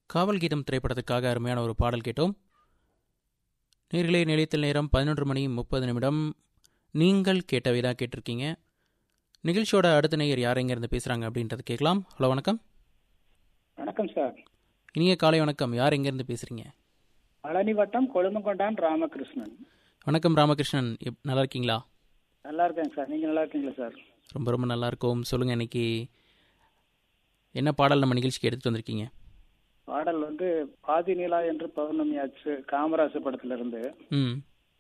காவல் கீதம் திரைப்படத்துக்காக அருமையான ஒரு பாடல் கேட்டோம் நேர்களே நிலையத்தில் நேரம் பதினொன்று மணி முப்பது நிமிடம் நீங்கள் கேட்டவை தான் கேட்டிருக்கீங்க நிகழ்ச்சியோட அடுத்த நேயர் யார் எங்கேருந்து பேசுகிறாங்க அப்படின்றத கேட்கலாம் ஹலோ வணக்கம் வணக்கம் சார் இனிய காலை வணக்கம் யார் எங்கேருந்து பேசுகிறீங்க பழனி வட்டம் கொழும்புகொண்டான் ராமகிருஷ்ணன் வணக்கம் ராமகிருஷ்ணன் எப் நல்லா இருக்கீங்களா நல்லா இருக்கேங்க சார் நீங்கள் நல்லா இருக்கீங்களா சார் ரொம்ப ரொம்ப நல்லா இருக்கோம் சொல்லுங்கள் இன்னைக்கு என்ன பாடல் நம்ம நிகழ்ச்சிக்கு எடுத்துகிட்டு வந்திருக்கீங்க பாடல் வந்து பாதி நிலா என்று பௌர்ணமி ஆச்சு காமராசு படத்துல இருந்து ம்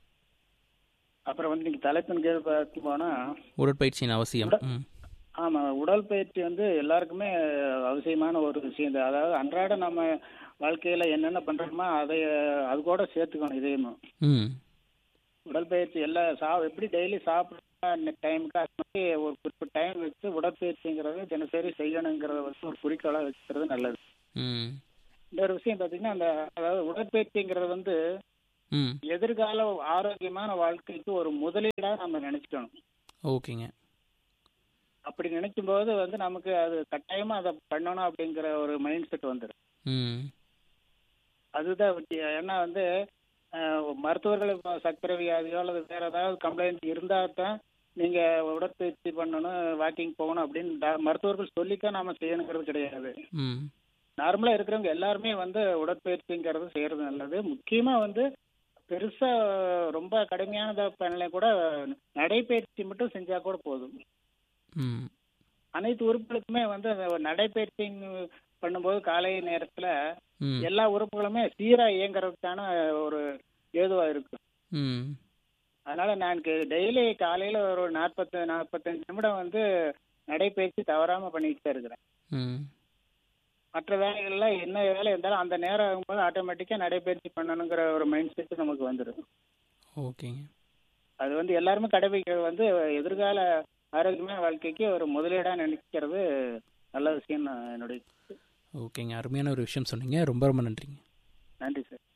அப்புறம் வந்து நீங்க தலைப்பின் கீழ் பார்க்க போனா உடற்பயிற்சியின் அவசியம் ம் ஆமா உடற்பயிற்சி வந்து எல்லாருக்குமே அவசியமான ஒரு விஷயம் தான் அதாவது அன்றாட நம்ம வாழ்க்கையில என்னென்ன பண்றோமோ அதை அது கூட சேர்த்துக்கணும் இதையும் ம் உடற்பயிற்சி எல்லாம் சா எப்படி டெய்லி சாப்பிட்ற டைமுக்கு அது மாதிரி ஒரு குறிப்பிட்ட டைம் வச்சு உடற்பயிற்சிங்கிறது தினசரி செய்யணுங்கிறத வந்து ஒரு குறிக்கோளாக வச்சுக்கிறது நல்லது ம் இன்னொரு விஷயம் பார்த்தீங்கன்னா அந்த அதாவது உடற்பயிற்சிங்கிறது வந்து ம் எதிர்கால ஆரோக்கியமான வாழ்க்கைக்கு ஒரு முதலீடா நம்ம நினைச்சுக்கணும் ஓகேங்க அப்படி நினைக்கும் போது வந்து நமக்கு அது கட்டாயமா அதை பண்ணணும் அப்படிங்கிற ஒரு மைண்ட் செட் வந்துடும் ம் அதுதான் விஷயம். ஏன்னா வந்து அஹ், மருத்துவர்கள் இப்போ சர்க்கரை வியாதியோ அல்லது வேற ஏதாவது கம்ப்ளைண்ட் இருந்தா தான் நீங்க உடற்பயிற்சி பண்ணணும் வாக்கிங் போகணும் அப்படின்னு டா- மருத்துவர்கள் சொல்லித்தான் நாம செய்யணுங்கிறது கிடையாது ம் நார்மலா இருக்கிறவங்க எல்லாருமே வந்து உடற்பயிற்சிங்கிறது செய்யறது நல்லது முக்கியமா வந்து பெருசா ரொம்ப கடுமையானதா பண்ணல கூட நடைப்பயிற்சி மட்டும் செஞ்சா கூட போதும் ம் அனைத்து உறுப்புகளுக்குமே வந்து அந்த ஒரு நடைப்பயிற்சி பண்ணும்போது காலை நேரத்துல ம் எல்லா உறுப்புகளுமே சீரா இயங்குறதுக்கான ஒரு ஏதுவா இருக்கு ம் அதனால நான் டெய்லி காலையில ஒரு நாற்பத்து நாற்பத்தஞ்சு நிமிடம் வந்து நடைப்பயிற்சி தவறாம பண்ணிட்டு தான் இருக்கிறேன் ம் மற்ற வேலைகள்ல என்ன வேலை இருந்தாலும் அந்த நேரம் ஆகும்போது ஆட்டோமேட்டிக்கா நடைப்பயிற்சி பண்ணணுங்கிற ஒரு மைண்ட் செட் நமக்கு வந்துடும் ஓகேங்க அது வந்து எல்லாருமே கடைபிடிக்கிறது வந்து எதிர்கால ஆரோக்கியமான வாழ்க்கைக்கு ஒரு முதலீடா நினைக்கிறது நல்ல விஷயம் நான் என்னுடைய ஓகேங்க அருமையான ஒரு விஷயம் சொன்னீங்க ரொம்ப ரொம்ப நன்றிங்க நன்றி சார்